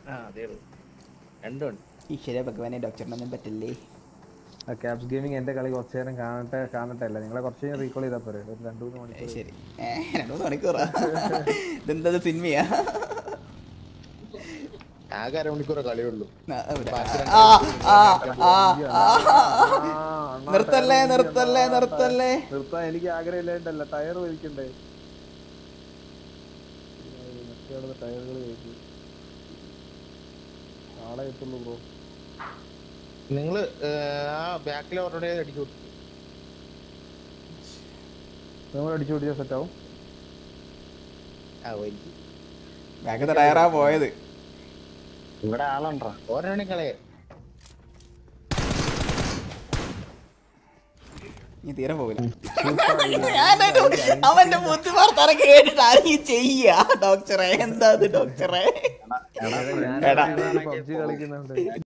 ആ അതേ ഉള്ളൂ രണ്ടും ഉണ്ട് ഈശ്വര ഭഗവാനെ ഡോക്ടറിനൊന്നും പറ്റില്ലേ ക്യാപ്സ് ഗെയിമിംഗ് എന്റെ കളി കുറച്ചു നേരം കാണട്ടെ കാണട്ടെ അല്ല നിങ്ങളെ കുറച്ച് കഴിഞ്ഞ് റീകോൾ ചെയ്താൽ പോരെ ഒരു രണ്ടു മൂന്ന് ഏ, മണിക്കൂർ ശരി ഏ രണ്ടു മൂന്ന് മണിക്കൂറാ ഇതെന്താ സിനിമയാ ആകെ അരമണിക്കൂറേ കളിയുള്ളൂ ആ, ഇവിടെ. ആ, ആ, ആ, ആ, ആ. നിർത്തല്ലേ നിർത്തല്ലേ നിർത്തല്ലേ നിർത്താൻ എനിക്ക് ആഗ്രഹമില്ലായിട്ടല്ല ടയർ വലിക്കണ്ടേ മറ്റേ ടയറുകൾ കഴിക്കും നാളെ എത്തുള്ളൂ ബ്രോ നിങ്ങള് ആ ബാക്കിൽ ഓൾറെഡി അടിച്ചു കൊടുത്തു നമ്മൾ അടിച്ചു പിടിച്ചാൽ സെറ്റ് ആവും ആ വലിച്ചു ബാക്കത്തെ ടയറാ പോയത് ഇവിടെ ആളുണ്ടോ ഓരോണി കളയെ നീ തീരെ പോകില്ല ഞാനൊരു അവന്റെ ബുദ്ധി വർത്താനം കേട്ടിട്ട് ആരെയും ചെയ്യാ ഡോക്ടറെ എന്താ ഇത് ഡോക്ടറെ ഞാൻ എടാ. പബ്ജി കളിക്കുന്നുണ്ട്